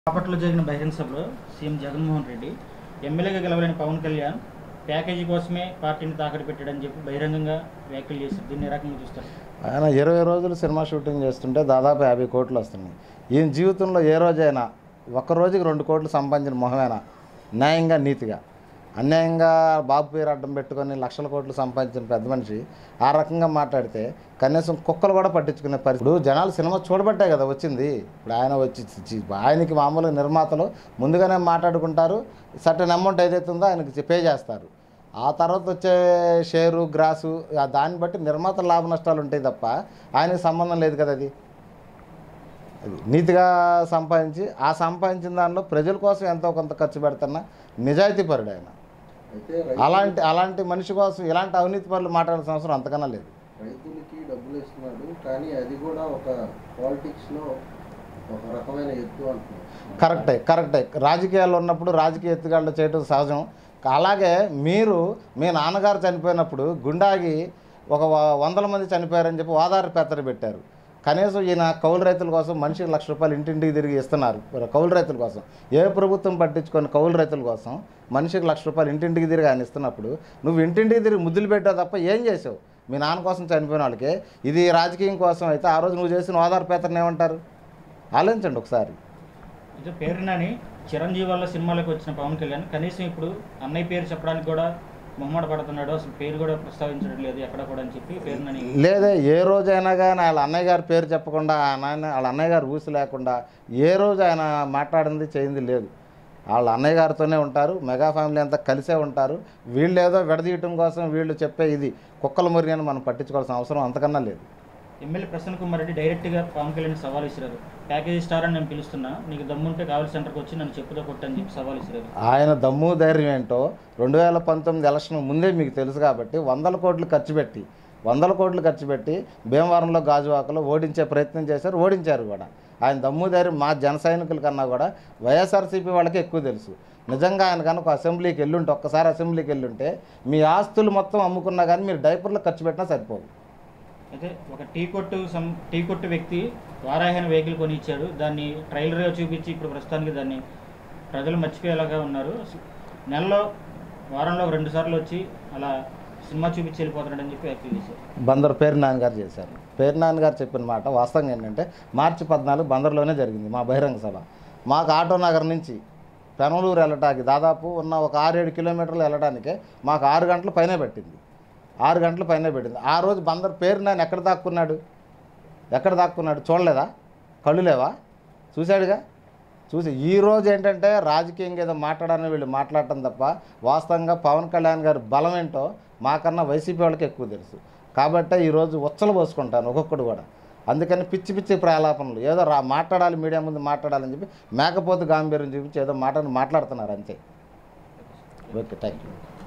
బాపట్ల జరిగిన బహిరంగ సభలో సీఎం జగన్మోహన్ రెడ్డి ఎమ్మెల్యేగా గెలవలేని పవన్ కళ్యాణ్ ప్యాకేజీ కోసమే పార్టీని తాకట్టు పెట్టాడని చెప్పి బహిరంగంగా వ్యాఖ్యలు చేశారు దీన్ని ఏ రకంగా చూస్తారు ఆయన ఇరవై రోజులు సినిమా షూటింగ్ చేస్తుంటే దాదాపు యాభై కోట్లు వస్తున్నాయి ఈయన జీవితంలో ఏ రోజైనా ఒక్క రోజుకి రెండు కోట్లు సంపాదించిన మొహమేనా న్యాయంగా నీతిగా అన్యాయంగా బాబు పేరు అడ్డం పెట్టుకొని లక్షల కోట్లు సంపాదించిన పెద్ద మనిషి ఆ రకంగా మాట్లాడితే కనీసం కుక్కలు కూడా పట్టించుకునే పరిస్థితి ఇప్పుడు జనాలు సినిమా చూడబట్టే కదా వచ్చింది ఇప్పుడు ఆయన వచ్చి చి- ఆయనకి మామూలుగా నిర్మాతలు ముందుగానే మాట్లాడుకుంటారు సర్టన్ అమౌంట్ ఏదైతే ఉందో ఆయనకి పే చేస్తారు ఆ తర్వాత వచ్చే షేరు గ్రాసు ఆ దాన్ని బట్టి నిర్మాత లాభ నష్టాలు ఉంటాయి తప్ప ఆయనకి సంబంధం లేదు కదా అది అది నీతిగా సంపాదించి ఆ సంపాదించిన దానిలో ప్రజల కోసం ఎంతో కొంత ఖర్చు పెడుతున్న నిజాయితీపరుడు ఆయన అయితే రైతు- అలాంటి అలాంటి మనిషి కోసం ఇలాంటి అవినీతి పనులు మాట్లాడాల్సిన అవసరం అంతకన్నా లేదు రైతులకి డబ్బులు ఇస్తున్నాడు కానీ అది కూడా ఒక పాలిటిక్స్ లో ఒక రకమైన ఎత్తు అంటున్నారు కరెక్టే కరెక్టే రాజకీయాల్లో ఉన్నప్పుడు రాజకీయ ఎత్తుగడలు చేయడం సహజం అలాగే మీరు మీ నాన్నగారు చనిపోయినప్పుడు గుండాగి ఒక వ- వందల మంది చనిపోయారని చెప్పి ఓదారు పెత్తర పెట్టారు కనీసం ఈయన కౌలు రైతుల కోసం మనిషికి లక్ష రూపాయలు ఇంటింటికి తిరిగి ఇస్తున్నారు మరి కౌలు రైతుల కోసం ఏ ప్రభుత్వం పట్టించుకొని కౌలు రైతుల కోసం మనిషికి లక్ష రూపాయలు ఇంటింటికి తిరిగి ఆయన ఇస్తున్నప్పుడు నువ్వు ఇంటింటికి తిరిగి ముద్దులు పెట్టావు తప్ప ఏం చేసావు మీ నాన్న కోసం చనిపోయిన వాళ్ళకి ఇది రాజకీయం కోసం అయితే ఆ రోజు నువ్వు చేసిన ఓదారు పేతరని ఏమంటారు ఆలోచించండి ఒకసారి అయితే పేరు నాని చిరంజీవి వల్ల సినిమాలకు వచ్చిన పవన్ కళ్యాణ్ కనీసం ఇప్పుడు అన్నయ్య పేరు చెప్పడానికి కూడా మొహమాట పడుతున్నాడు అసలు పేరు కూడా ప్రస్తావించడం లేదు ఎక్కడ కూడా అని చెప్పి పేరు నాని లేదా ఏ రోజైనా కానీ వాళ్ళ అన్నయ్య గారి పేరు చెప్పకుండా ఆ నాన్న వాళ్ళ అన్నయ్య గారు ఊసి లేకుండా ఏ రోజు ఆయన మాట్లాడింది చేయింది లేదు వాళ్ళ అన్నయ్య గారితోనే ఉంటారు మెగా ఫ్యామిలీ అంతా కలిసే ఉంటారు వీళ్ళు ఏదో విడదీయటం కోసం వీళ్ళు చెప్పే ఇది కుక్కల మురి అని మనం పట్టించుకోవాల్సిన అవసరం అంతకన్నా లేదు ఎమ్మెల్యే ప్రసన్న కుమార్ రెడ్డి డైరెక్ట్గా పవన్ కళ్యాణ్ సవాల్ ఇసిరారు ప్యాకేజీ స్టార్ అని నేను పిలుస్తున్నా నీకు దమ్ముంటే కావాలి సెంటర్కి వచ్చి నన్ను చెప్పుతో కొట్టని చెప్పి సవాల్ ఇసిరారు ఆయన దమ్ము ధైర్యం ఏంటో రెండు వేల పంతొమ్మిది ఎలక్షన్ ముందే మీకు తెలుసు కాబట్టి వందల కోట్లు ఖర్చు పెట్టి వందల కోట్లు ఖర్చు పెట్టి భీమవరంలో గాజువాకలో ఓడించే ప్రయత్నం చేశారు ఓడించారు కూడా ఆయన దమ్ము ధైర్యం మా జన సైనికుల కన్నా కూడా వైఎస్ఆర్సీపీ వాళ్ళకి ఎక్కువ తెలుసు నిజంగా ఆయన కనుక అసెంబ్లీకి వెళ్ళుంటే ఒక్కసారి అసెంబ్లీకి వెళ్ళుంటే మీ ఆస్తులు మొత్తం అమ్ముకున్నా కానీ మీరు డైపర్లో ఖర్చు పెట్టినా సరిపోదు అయితే ఒక టీ కొట్టు సం టీ కొట్టు వ్యక్తి వారాహన వెహికల్ కొని ఇచ్చాడు దాన్ని ట్రైలర్గా చూపించి ఇప్పుడు ప్రస్తుతానికి దాన్ని ప్రజలు మర్చిపోయేలాగా ఉన్నారు నెలలో వారంలో ఒక రెండు సార్లు వచ్చి అలా సినిమా చూపించి వెళ్ళిపోతున్నాడని చెప్పి వ్యాఖ్యలు చేశారు బందర్ పేరు నాన్నగారు చేశారు పేరు నాన్నగారు చెప్పిన మాట వాస్తవంగా ఏంటంటే మార్చి పద్నాలుగు బందర్లోనే జరిగింది మా బహిరంగ సభ మాకు ఆటో నగర్ నుంచి పెనలూరు వెళ్ళటానికి దాదాపు ఉన్న ఒక ఆరేడు కిలోమీటర్లు వెళ్ళడానికే మాకు ఆరు గంటల పైనే పెట్టింది ఆరు గంటల పైనే పెట్టింది ఆ రోజు బందర్ పేరు నాన్న ఎక్కడ దాక్కున్నాడు ఎక్కడ దాక్కున్నాడు చూడలేదా కళ్ళు లేవా చూశాడుగా చూసి ఈ రోజు ఏంటంటే రాజకీయంగా ఏదో మాట్లాడాలని వీళ్ళు మాట్లాడటం తప్ప వాస్తవంగా పవన్ కళ్యాణ్ గారి బలం ఏంటో మాకన్నా వైసీపీ వాళ్ళకి ఎక్కువ తెలుసు కాబట్టి ఈరోజు ఉచ్చలు పోసుకుంటాను ఒక్కొక్కడు కూడా అందుకని పిచ్చి పిచ్చి ప్రలాపనలు ఏదో రా మాట్లాడాలి మీడియా ముందు మాట్లాడాలని చెప్పి మేకపోతు గాంభీర్యం చూపించి ఏదో మాటను మాట్లాడుతున్నారు అంతే ఓకే థ్యాంక్ యూ